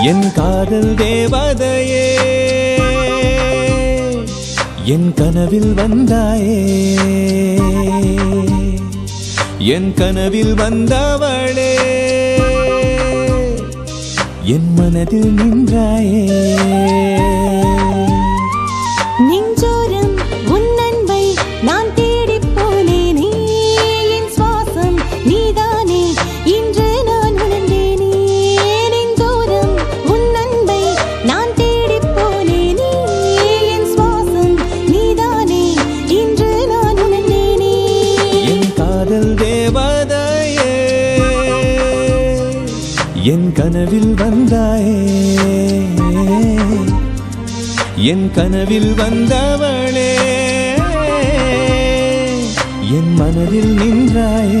என் காதல் தேவதையே என் கனவில் வந்தாயே என் கனவில் வந்தவளே என் மனதில் நின்றாயே நெஞ்சோரம் உன் அன்பை நான் தேடிப் போனேனே என் சுவாசம் நீதானே இன்று நான் உணர்ந்தேனே நெஞ்சோரம் உன் அன்பை நான் தேடிப் போனேனே என் சுவாசம் நீதானே இன்று நான் உணர்ந்தேனே என் காதல் தேவதையே என் கனவில் வந்தாயே என் கனவில் வந்தவளே என் மனதில் நின்றாயே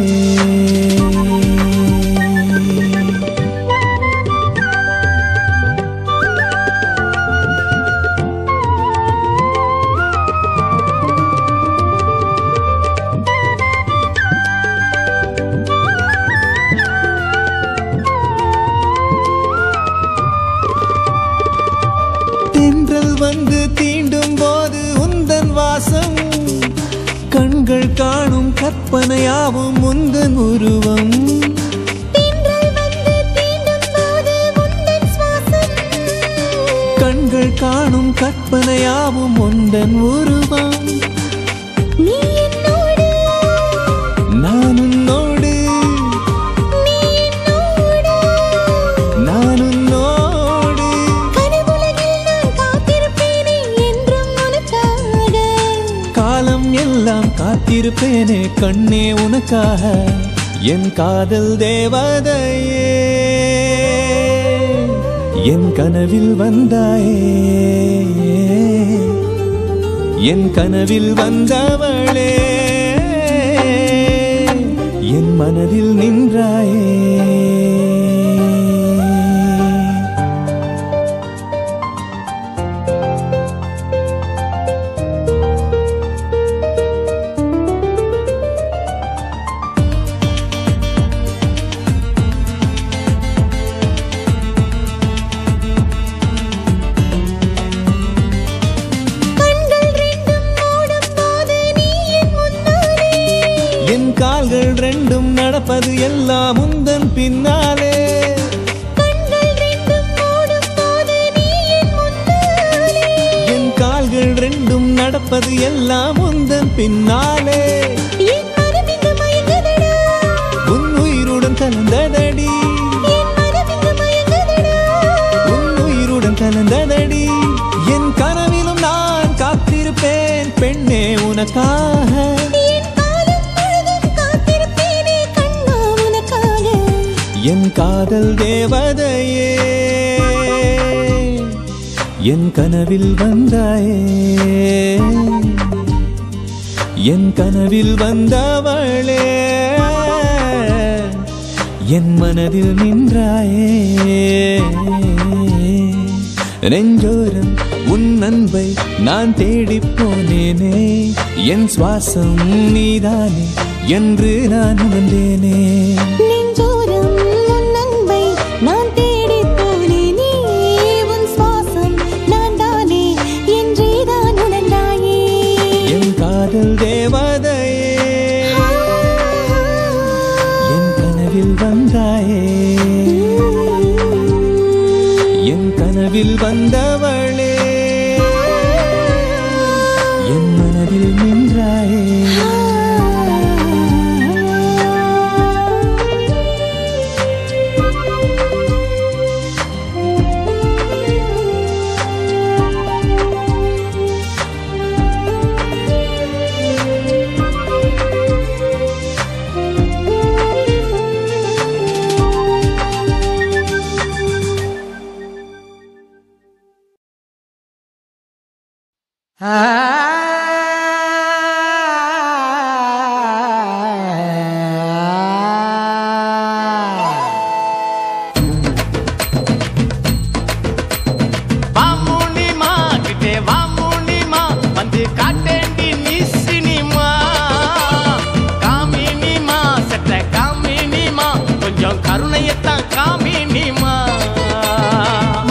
தென்றல் வந்து தீண்டும் போது உந்தன் வாசம் கண்கள் காணும் கற்பனையாவும் உந்தன் உருவம் தென்றல் வந்து தீண்டும் போது உந்தன் சுவாசம் கண்கள் காணும் கற்பனையாவும் உந்தன் உருவம் நீ என்னோடு நான் உன்னோடு நீ என்னோடு நான் உன்னோடு கனவுலகில் நான் காத்திருப்பேனே என்றும் உனக்காக காலம் எல்லாம் காத்திருப்பேனே கண்ணே உனக்காக என் காதல் தேவதையே என் கனவில் வந்தாயே என் கனவில் வந்தவளே என் மனதில் நின்றாயே கண்கள் ரெண்டும் மூடும் போது நீ என் முன்னாலே என் கால்கள் ரெண்டும் நடப்பது எல்லாம் உந்தன் பின்னாலே கண்கள் ரெண்டும் மூடும் போது நீ என் முன்னாலே என் கால்கள் ரெண்டும் நடப்பது எல்லாம் உந்தன் பின்னாலே என் மனம் இங்கு மயங்குதடா உன் உயிருடன் கலந்ததடி என் மனம் இங்கு மயங்குதடா உன் உயிருடன் கலந்ததடி என் கனவிலும் நான் காத்திருப்பேன் பெண்ணே உனக்காக என் காலம் முழுதும் காத்திருப்பேனே கண்ணா உனக்காக என் காதல் தேவதையே என் கனவில் வந்தாயே என் கனவில் வந்தவளே என் மனதில் நின்றாயே நெஞ்சோரம் உன் அன்பை நான் தேடிப் போனேனே என் சுவாசம் நீதானே என்று நான் உணர்ந்தேனே நெஞ்சோரம் உன் அன்பை நான் தேடிப் போனேனே உன் சுவாசம் நான் தானே என்றே தான் உணர்ந்தாயே என் காதல் தேவதையே என் கனவில் வந்தாயே என் கனவில் வந்தவளே என் மனதில் நின்றாயே வாமுனிமா கிட்டே வாமுனிமா வந்து காட்டேண்டி நீ சினிமா காமினிமா சற்ற காமினிமா கொஞ்சம் கருணையத்தான் காமினிமா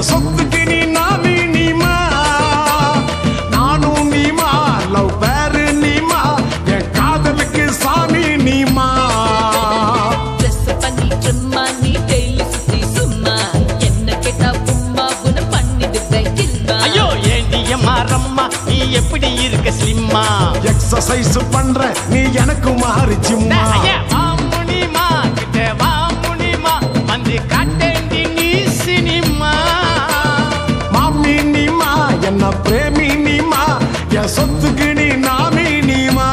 என் சொத்துக்கு நீ நாமி நீமா நானும் நீமா லவ் பேரு நீமா என் காதலுக்கு சாமி நீமா Dress பண்ணி trim ஆனி daily சுத்தி சும்மா. என்ன கேட்டா உம்மா உன்னை பண்ணிடுவேன் கில்மா. ஐயோ ஏண்டியம்மா ரம்மா நீ எப்படி இருக்க ஸ்லிம்மா எக்ஸசைஸ் பண்ற நீ எனக்கு மாறி சும்மா ஐயா, வா முனிமா கிட்ட வா முனிமா வந்து காட்டேண்டி நீ சினிமா மாமி நீமா என்ன பிரேமி நீமா என் சொத்துக்கு நீ நாமி நீமா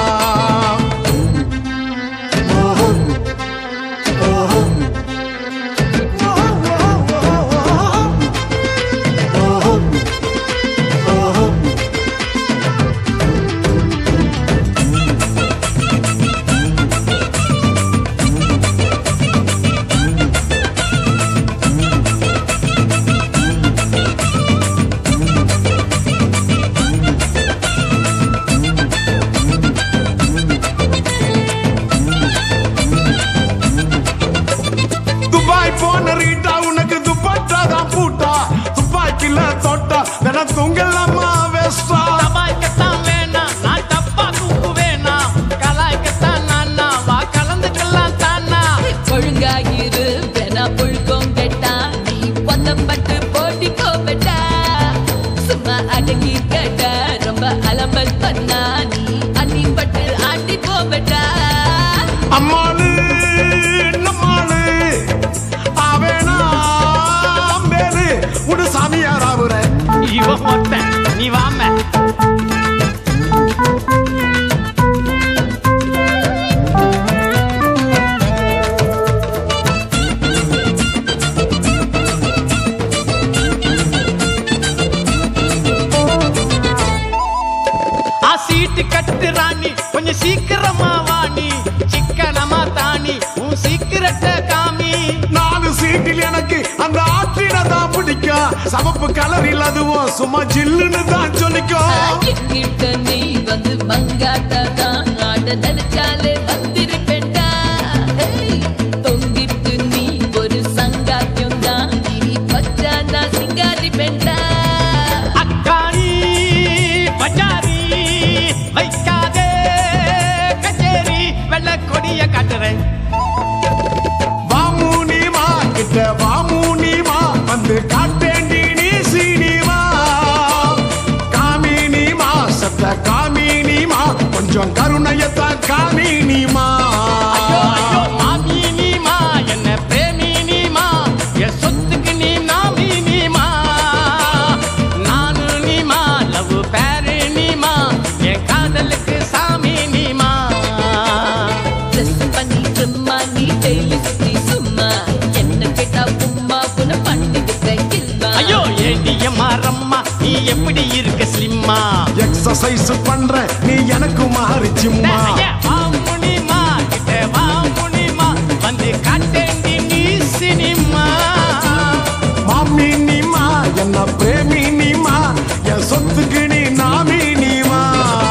துபாய் போன ரீட்டா உனக்கு துப்பட்டா தான் பூட்டா துப்பாக்கில தொட்டா வேணா தூங்கலாமா வேஸ்டா தபாய்க்கத்தான் வேணாம் நான் தப்பா தூக்கு வேணாம் கலாய்க்கத்தான் நானா வா கலந்துக்கலாம் தானா ஒழுங்காயிரு வேணா புழுக்கம் கெட்டா நீ பட்டு போட்டிக்கோ பெட்டா சும்மா அடங்கி கேட்டா ரொம்ப அலம்பல் பண்ணா நீ அள்ளி பட்டு ஆட்டி போபட்டா அம்மாளு நம்மாளு ஆவேனா மேலு உடு சாமியாராவுற இவ மொத்த நீ வாம ஆ சீட்டு கட்டு ராணி கொஞ்சம் சீக்கிரமா வாணி சிக்கனமா தாணி உன் சீக்கிரட்ட காமி நாலு சீட்டில் எனக்கு அந்த ஆற்றின தான் பிடிக்கும் சமப்பு கலரில் அதுவும் சும்மா ஜில்லுன்னு தான் சொல்லிக்கும் எங்கிட்ட நீ வந்து மங்காட்டாதான் ஆட நினைச்சாலே வந்திருப்பேன்டா ஏய், தொங்கிட்டு நீ ஒரு சங்காத்தியம் தான் நீ பச்சா நான் சிங்காரி பெண்டா அக்காரி பஜாரி வைக்காதே கச்சேரி வெள்ள கொடிய காட்டுறேன் வாமுனிமா கிட்ட வாமுனிமா வந்து காட்டேண்டி நீ சீனிமா காமினிமா சத்த காமினிமா கொஞ்சம் கருணையத்தான் காமினிமா ஐயோ ஐயோ மாமி நீமா என்ன பிரேமி நீமா என் சொத்துக்கு நீ நாமி நீமா நானு நீமா லவ் பேரு நீமா என் காதலுக்கு சாமி நீமா Dress பண்ணி சும்மா நீ daily சுத்தி சும்மா என்ன கேட்டா உம்மா உன்னை பண்ணிடுவேன் கில்மா. ஐயோ ஏண்டியம்மா ரம்மா நீ எப்படி இருக்க ஸ்லிம்மா எக்ஸசைஸ் பண்ற நீ எனக்கு மாறி சும்மா ஐயா, வா முனிமா கிட்ட வா முனிமா வந்து காட்டேண்டி நீ சினிமா மாமி நீமா என்ன பிரேமி நீமா என் சொத்துக்கு நீ நாமி நீமா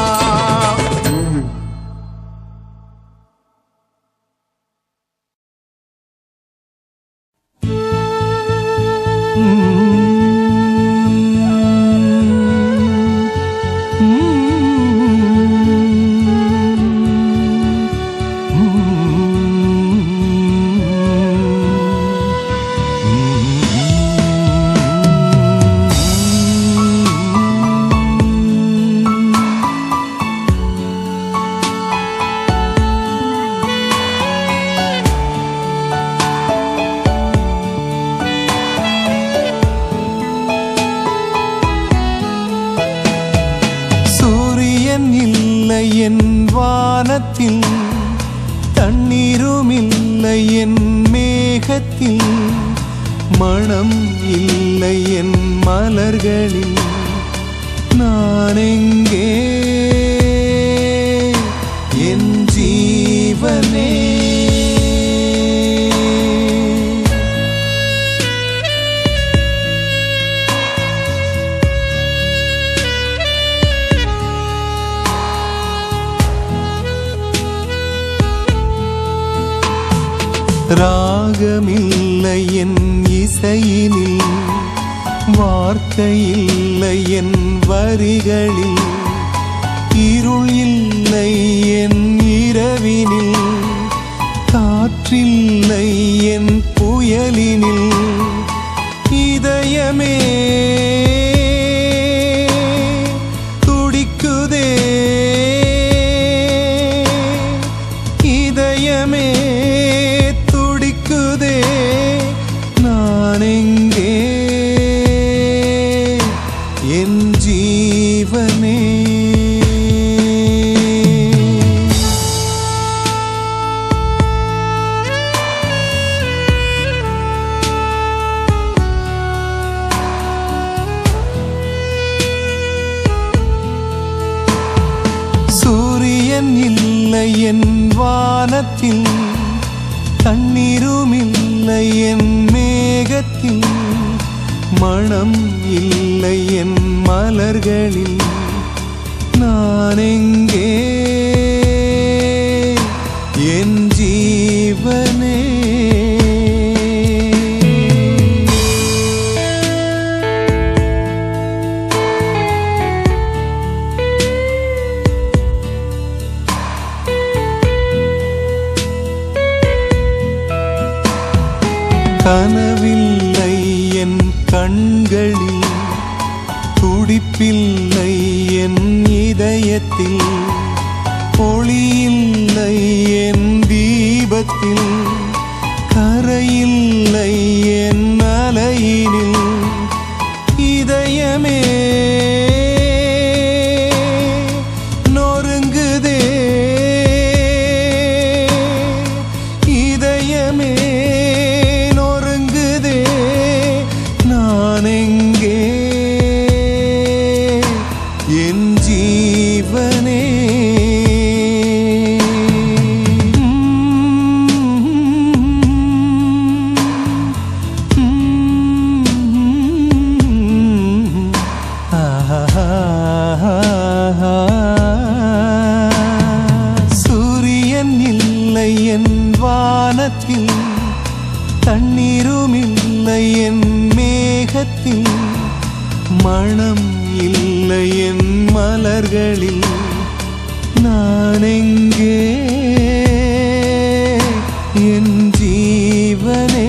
சூரியன் இல்லை என் வானத்தில் தண்ணீரும் இல்லை என் மேகத்தில் மனம் இல்லை என் மலர்களில் நான் எங்கே என் ஜீவனே ராகமில்லை என் இசையினில் வார்த்தை இல்லை என் வரிகளில் இருள் இல்லை என் இரவினில் காற்றில்லை என் புயலினில் இதயமே துடிக்குதே இதயமே துடிக்குதே நான் எங்கே என் ஜீவனே சூரியன் இல்லை என் வானத்தில் தண்ணீரும் இல்லை என் மேகத்தில் மனம் இல்லை என் மலர்களில் நான் எங்கே என் ஜீவனே கனவில்லை என் கண்களில் துடிப்பில்லை என் இதயத்தில் ஒளியில்லை என் தீபத்தில் கரையில்லை என் அலையினில் இதயமே நொறுங்குதே இதயமே நொறுங்குதே நான் எங்கே என் ஜீவனே சூரியன் இல்லை என் வானத்தில் தண்ணீரும் இல்லை என் மேகத்தில் மனம் இல்லை என் மலர்களில் நான் எங்கே என் ஜீவனே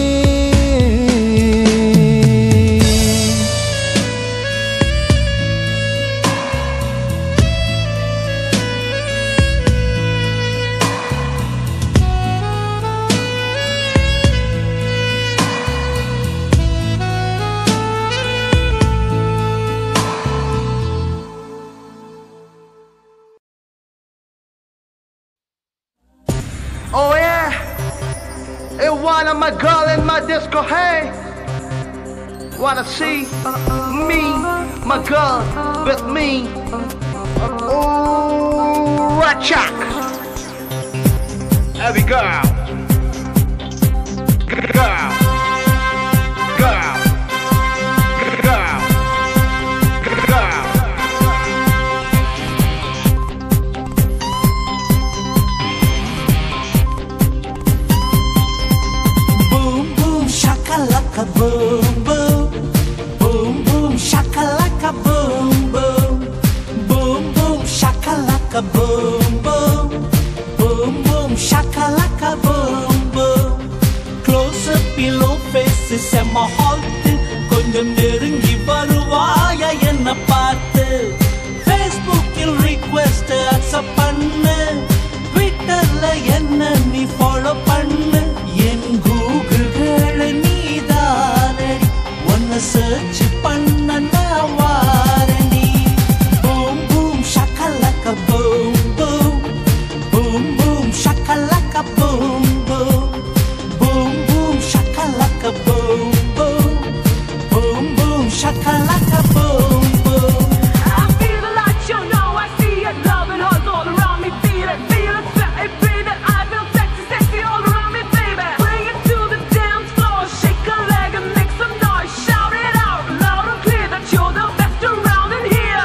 Oh yeah, and wanna my girl in my disco, hey. Wanna see me, my girl, with me. Oh, Ratchak. Every girl. Girl. Girl. Girl. Girl. Boom boom shakalaka boom boom Boom boom shakalaka boom boom Boom boom shakalaka boom boom Boom boom shakalaka boom boom Close up pillow faces செம்ம ஹால்ட் கொஞ்சம் நெருங்கி வருவாயா என்ன பார்த்து ஃபேஸ்புக்கில் request accept பண்ணு ட்விட்டர்ல என்ன நீ ஃபாலோ பண்ணு என் கூகுள்களை நீ தானடி உன்னை சர்ச் பண்ண நான் வாரடி பூம் பூம் ஷக்கலக்க பூம் பூம் பூம் பூம் ஷக்கலக்க பூம் பூம் பூம் பூம் ஷக்கலக்க பூம் பூம் பூம் பூம் ஷக்கலக்க boom boom I feel the light, you know I see it. Love and hugs all around me. Feel it, feel it, sweat it, breathe it. I feel sexy, sexy all around me, baby. Bring it to the dance floor, shake a leg and make some noise. Shout it out loud and clear that you're the best around in here.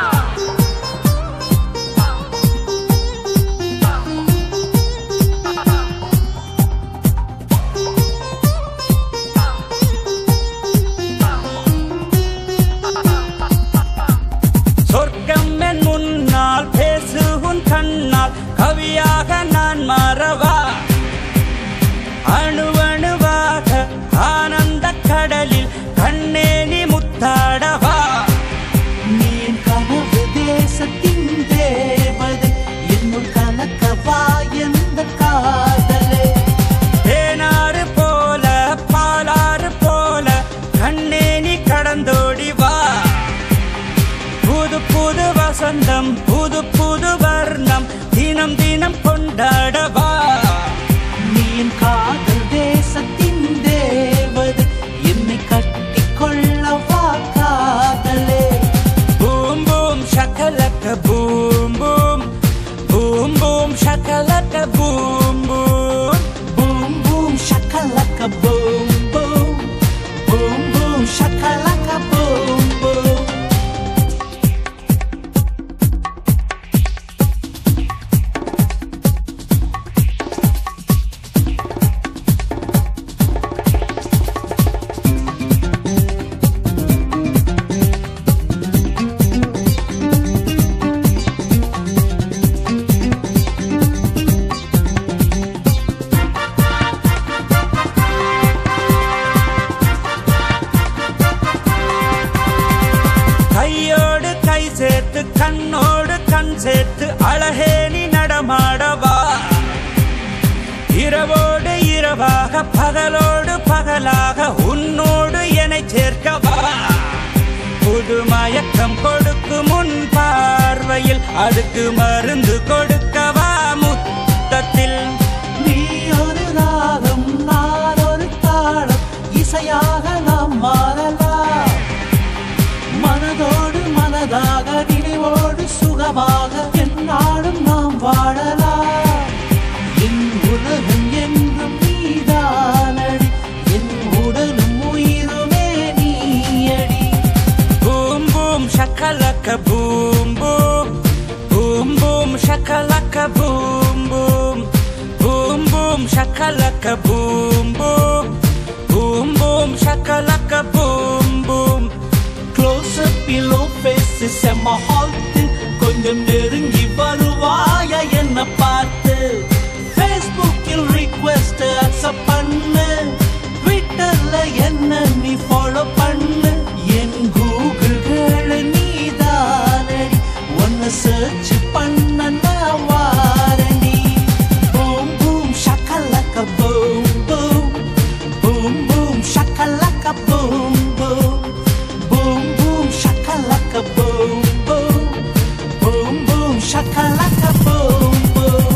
வசந்தம் புது புது வர்ணம் தினம் தினம் கொண்டாடவா நீ என் காதல் தேசத்தின் தேவதை என்னை கட்டிக் கொள்ளவா காதலே பூம் பூம் ஷக்கலக்க பூம் பூம் பூம் பூம் ஷக்கலக்க பூம் பூம் பூம் பூம் ஷக்கலக்க பூம் பூம் பூம் பூம் ஷக்கலக்க பூம் பூம் கையோடு கை சேர்த்து கண்ணோடு கண் சேர்த்து அழகே நீ நடமாடவா இரவோடு இரவாக பகலோடு பகலாக உன்னோடு என்னை சேர்க்கவா புது மயக்கம் கொடுக்கும் முன் பார்வையில் அதுக்கு மருந்து கொடுக்கவா முத்தத்தில் நீ ஒரு ராகம் நான் ஒரு தாளம் இசையாக நாம் மாறலாம் மனதோடு மனதாக நினைவோடு சுகமாக என்னாலும் நாம் வாழலாம் என் உலகம் என்றும் நீதானடி என் உடலும் உயிருமே நீயடி பூம் பூம் ஷக்கலக்க பூம் பூம் பூம் பூம் ஷக்கலக்க பூம் பூம் பூம் பூம் ஷக்கலக்க பூம் பூம் பூம் பூம் ஷக்கலக்க boom boom close pillow face செம்ம ஹால்ட் கொஞ்சம் நெருங்கி வருவாயா என்ன பார்த்து ஃபேஸ்புக்கில் ரிக்வெஸ்ட் அக்செப்ட் பண்ணு ட்விட்டர்ல என்ன நீ ஃபாலோ பண்ணு என் கூகுள்கள் நீதானடி உன்னை சர்ச் பண்ண நான் வாரண்டி பூம் பூம் ஷக்கலக்க பூம் பூம் பூம் பூம் ஷக்கலக்க பூம் பூம் பூம் பூம் ஷக்கலக்க பூம் பூம் பூம் பூம் ஷக்கலக்க பூம் பூம்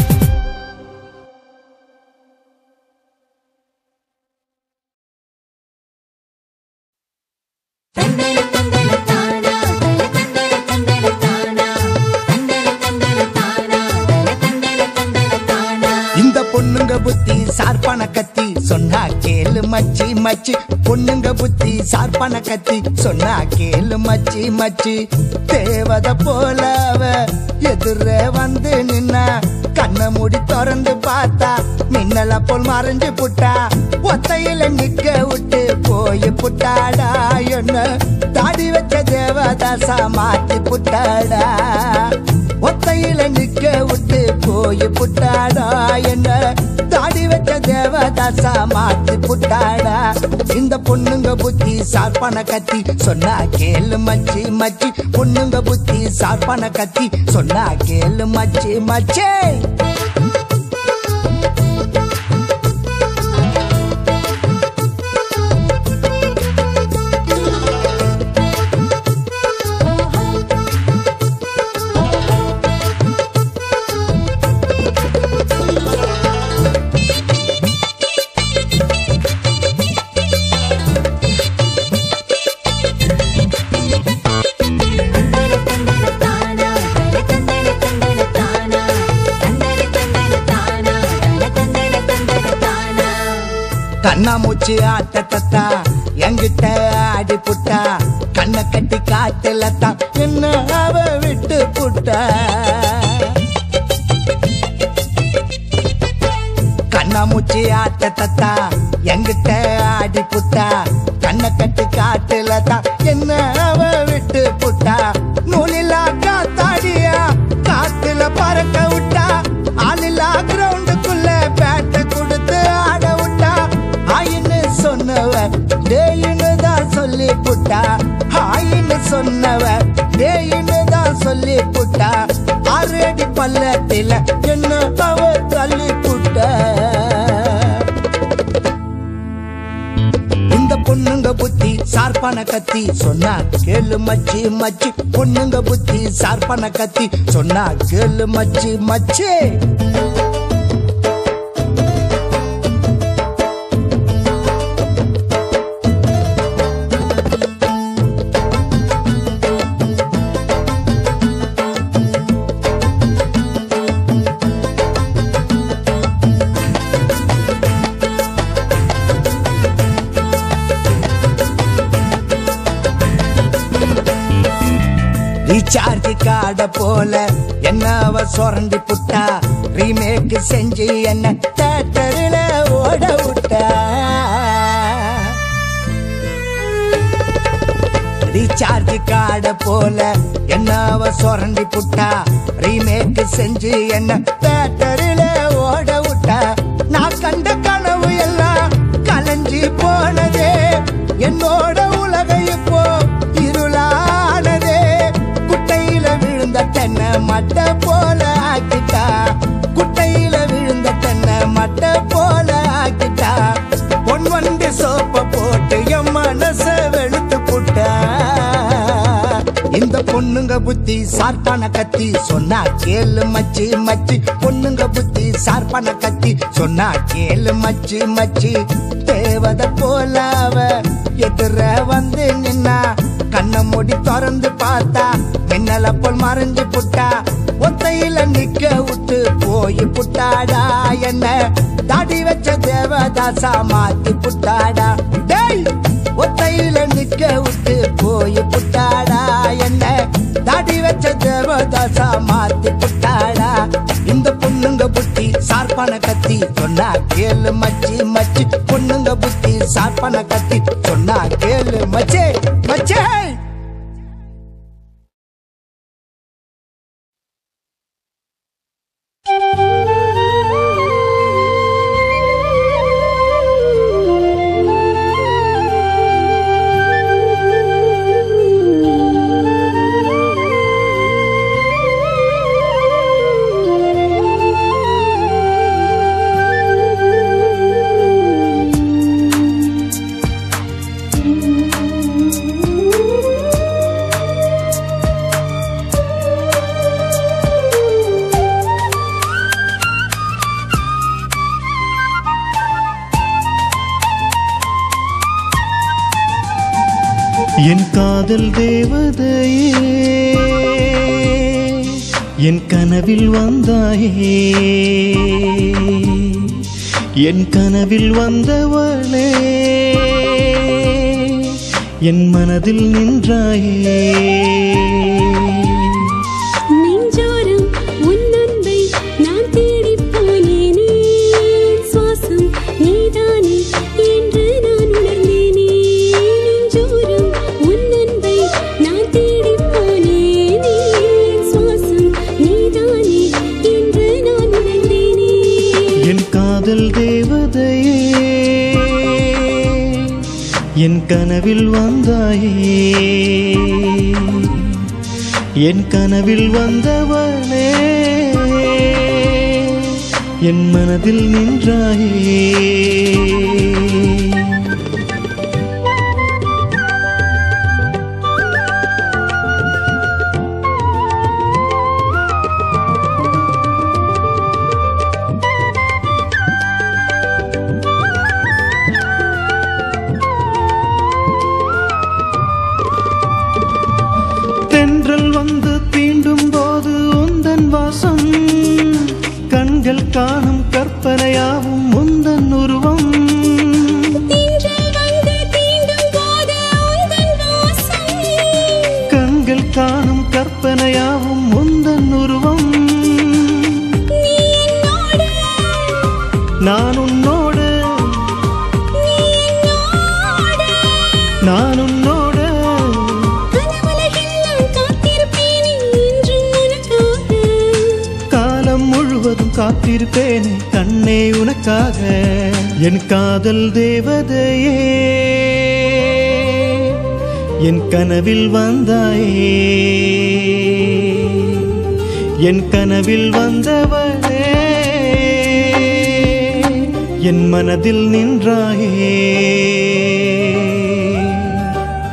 இந்த பொண்ணுங்க புத்தி சார்பான கத்தி சொன்னா கேளு மச்சி மச்சி பொண்ணுங்க புத்தி சார்பான கத்தி சொன்னா கேளு மச்சி மச்சி தேவத போல அவ எதிர வந்து நின்னா கண்ணை மூடி திறந்து பார்த்தா மின்னல போல் மறைஞ்சு புட்டா ஒத்தையில நிக்க விட்டு போய் புட்டாடா என்ன தாடி வச்ச தேவதாசா மாத்தி புட்டாடா ஒத்தையில நிக்க விட்டு போய் புட்டாடா என்ன தாடி வச்ச தேவதாசா மாத்தி புட்டாடா இந்த பொண்ணுங்க புத்தி சார்பான கத்தி சொன்னா கேளு மச்சி மச்சி பொண்ணுங்க புத்தி சார்பான கத்தி சொன்னா கேளு மச்சி மச்சே கண்ணாமூச்சி ஆட்டத்தா எங்கிட்ட ஆடி புட்டா கண்ணை கட்டி காட்டுல தான் என்ன அவ விட்டு புட்டா கண்ணாமூச்சி ஆட்டத்தா எங்கிட்ட ஆடி புட்டா கண்ணை கட்டி காட்டுல தான் என்ன அவ விட்டு புட்டா நூலில்லா காத்தாடியா காத்துல பறக்க விட்டா ஆளில்லா கிரவுண்டுக்குள்ள பேட்டை கொடுத்து ஆட விட்டா ஆயின்னு சொன்னவ டேயின்னு தான் சொல்லி புட்டா ஆயின்னு சொன்னவ டேயின்னு தான் சொல்லி புட்டா ஆறு அடி பள்ளத்தில என்ன அவ தள்ளி புட்டா இந்த பொண்ணுங்க புத்தி சா சார்பான கத்தி சொன்னா கேளு மச்சி மச்சி பொண்ணுங்க புத்தி சார்பான கத்தி சொன்னா கேளு மச்சி மச்சி ரீசார்ஜ் கார்ட போல என்ன அவ சுரண்டி புட்டா ரீமேக் செஞ்சு என்ன தேட்டரில் ஓட விட்டா ரீசார்ஜ் கார்ட போல என்ன அவ சுரண்டி புட்டா ரீமேக் செஞ்சு என்ன தேட்டரில் ஓட விட்டா நான் கண்ட கனவு எல்லாம் கலைஞ்சி போனதே என்னோட உலகை இப்போ இருளானதே குட்டையில விழுந்த தென்னை மட்டை போல ஆக்கிட்டா குட்டையில விழுந்த தென்னை மட்டை போல ஆக்கிட்டா பொன் வண்டி சோப்ப போட்டு என் மனச வெளுத்து புட்டா இந்த பொண்ணுங்க புத்தி சார்பான கத்தி சொன்னா கேளு மச்சி மச்சி பொண்ணுங்க புத்தி சார்பான கத்தி சொன்னா கேளு மச்சி மச்சி தேவத போல அவ எதிர வந்து நின்னா கண்ண மூடி திறந்து பார்த்தா மின்னல போல் மறைஞ்சு புட்டா ஒத்தையில நிக்க விட்டு போய் புட்டாடா என்ன தாடி வச்ச தேவதாசா மாத்தி புட்டாடா டேய் ஒத்தையில நிக்க விட்டு போய் புட்டாடா என்ன தாடி வச்ச தேவதாசா மாத்தி புட்டாடா இந்த பொண்ணுங்க புத்தி சார்பான கத்தி சொன்னா கேளு மச்சி மச்சி பொண்ணுங்க புத்தி சார்பான கத்தி சொன்னா கேளு மச்சே மச்சே என் காதல் தேவதையே என் கனவில் வந்தாயே என் கனவில் வந்தவளே என் மனதில் நின்றாயே நெஞ்சோரம் உன் அன்பை நான் தேடிப் போனேனே சுவாசம் நீதானே என்று நான் உணர்ந்தேனே நெஞ்சோரம் உன் அன்பை நான் தேடிப் போனேனே சுவாசம் நீதானே என்று நான் உணர்ந்தேனே என் காதல் தேவதையே என் கனவில் வந்தாயே என் கனவில் வந்தவளே என் மனதில் நின்றாயே தென்றல் வந்து தீண்டும் போது உந்தன் வாசம் கண்கள் காணும் கற்பனையாவும் முந்தன் உருவம் திங்கள் வந்து தீண்டும் போது உந்தன் வாசம் கண்கள் காணும் கற்பனையாவும் முந்தன் உருவம் நீ என்னோடு நான் உன்னோடு நீ என்னோடு நான் உன்னோடு கனவுலகெல்லாம் காத்திருப்பேனே என்றும் உனக்காக காலம் முழுவதும் காத்திருப்பேனே கண்ணே உனக்காக என் காதல் தேவதையே என் கனவில் வந்தாயே என் கனவில் வந்தவளே என் மனதில் நின்றாயே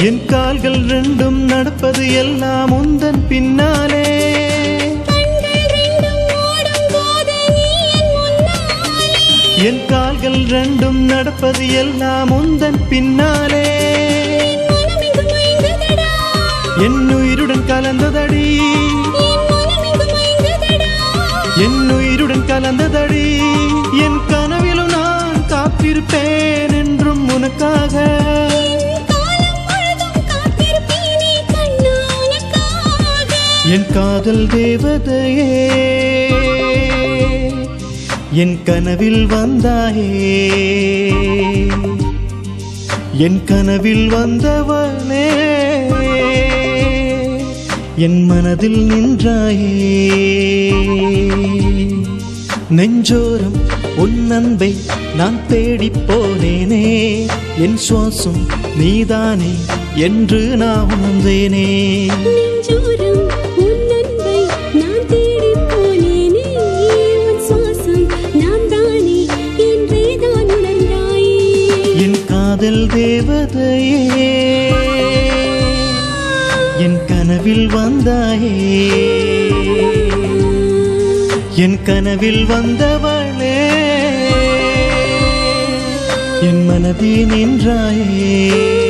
என் கால்கள் ரெண்டும் நடப்பது எல்லாம் உந்தன் பின்னாலே கண்கள் ரெண்டும் ஓடும் போது நீ என் முன்னாலே என் கால்கள் ரெண்டும் நடப்பது எல்லாம் உந்தன் பின்னாலே மனமெங்கு மயங்குதடா என் உயிருடன் கலந்ததடி என் மனமெங்கு மயங்குதடா என் உயிருடன் கலந்ததடி என் கனவிலும் நான் காத்திருப்பேன் என்றும் உனக்காக என் காலம் முழுதும் காத்திருப்பேனே கண்ணா உனக்காக என் காதல் தேவதையே என் கனவில் வந்தாயே என் கனவில் வந்தவனே என் மனதில் நின்றாயே நெஞ்சோரம் உன் அன்பை நான் தேடிப் போனேனே என் சுவாசம் நீதானே என்று நான் உணர்ந்தேனே நெஞ்சோரம் உன் அன்பை நான் தேடிப் போனேனே உன் சுவாசம் நான் தானே என்றே தான் உணர்ந்தாயே என் காதல் தேவதையே என் கனவில் வந்தாயே என் கனவில் வந்தவளே என் மனதில் நின்றாயே